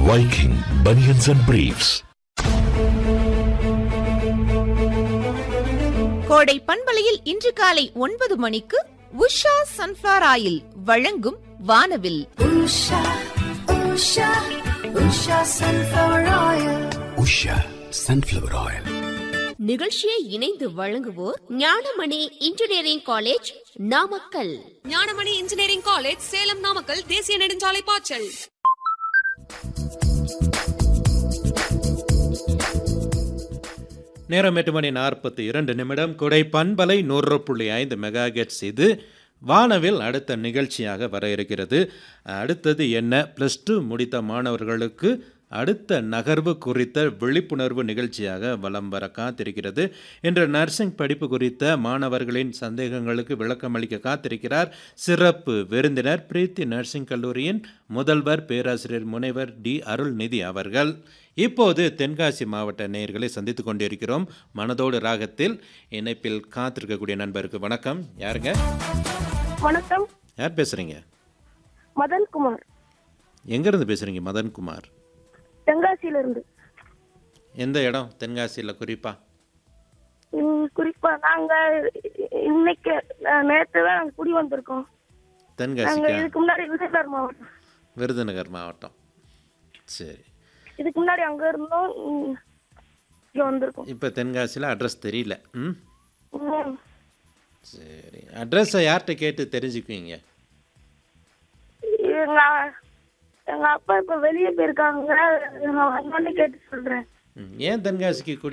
Viking Bunions and Briefs. கோடை பண்பலையில் இன்று காலை ஒன்பது மணிக்கு உஷா சன்ஃபிளவர் ஆயில் வழங்கும் வானவில் Usha, Usha, Usha sunflower oil. Usha sunflower oil நிகழ்ச்சியை இணைந்து வழங்குவோர் Gnanamani engineering college Namakkal Gnanamani engineering college Salem Namakkal தேசிய நெடுஞ்சாலை பாய்ச்சல் நேரம் எட்டு மணி நாற்பத்தி இரண்டு நிமிடம் குடை பண்பலை நூறு புள்ளி ஐந்து மெகா கெட்ஸ் இது வானவில் அடுத்த நிகழ்ச்சியாக வர இருக்கிறது அடுத்தது என்ன ப்ளஸ் டூ முடித்த மாணவர்களுக்கு அடுத்த நகர்வு குறித்த விழிப்புணர்வு நிகழ்ச்சியாக வலம் வர காத்திருக்கிறது இன்று நர்சிங் படிப்பு குறித்த மாணவர்களின் சந்தேகங்களுக்கு விளக்கமளிக்க காத்திருக்கிறார் சிறப்பு விருந்தினர் பிரீத்தி நர்சிங் கல்லூரியின் முதல்வர் பேராசிரியர் முனைவர் டி அருள்நிதி அவர்கள் இப்போது தென்காசி மாவட்ட நேயர்களை சந்தித்து கொண்டிருக்கிறோம் மனதோடு ராகத்தில் இணைப்பில் காத்திருக்கக்கூடிய நண்பருக்கு வணக்கம் யாருங்க வணக்கம் யார் பேசுறீங்க மதன்குமார் எங்கேருந்து பேசுறீங்க மதன்குமார் தென்காசியில இருந்து எந்த இடம் தென்காசியில் குறிப்பா ம், குறிப்பா நாங்க இன்னைக்கு அஹ், நேத்து தான் நாங்க குடி வந்திருக்கோம் நாங்க தென்காசிக்கா இதுக்கு முன்னாடி விருதுநகர் மாவட்டம் விருதுநகர் மாவட்டம் சரி இதுக்கு முன்னாடி அங்க இருந்தோம் ம், இங்க வந்திருக்கோம் இப்போ தென்காசியில் அட்ரஸ் தெரியல ம் ம். சரி அட்ரஸை யார்கிட்ட கேட்டு தெரிஞ்சுக்குவீங்க எங்க எங்க அப்பா இப்ப வெளியே போயிருக்காங்க நான் வந்தோடனே கேட்டு சொல்றேன் ம், ஏன் தென்காசிக்கு குடி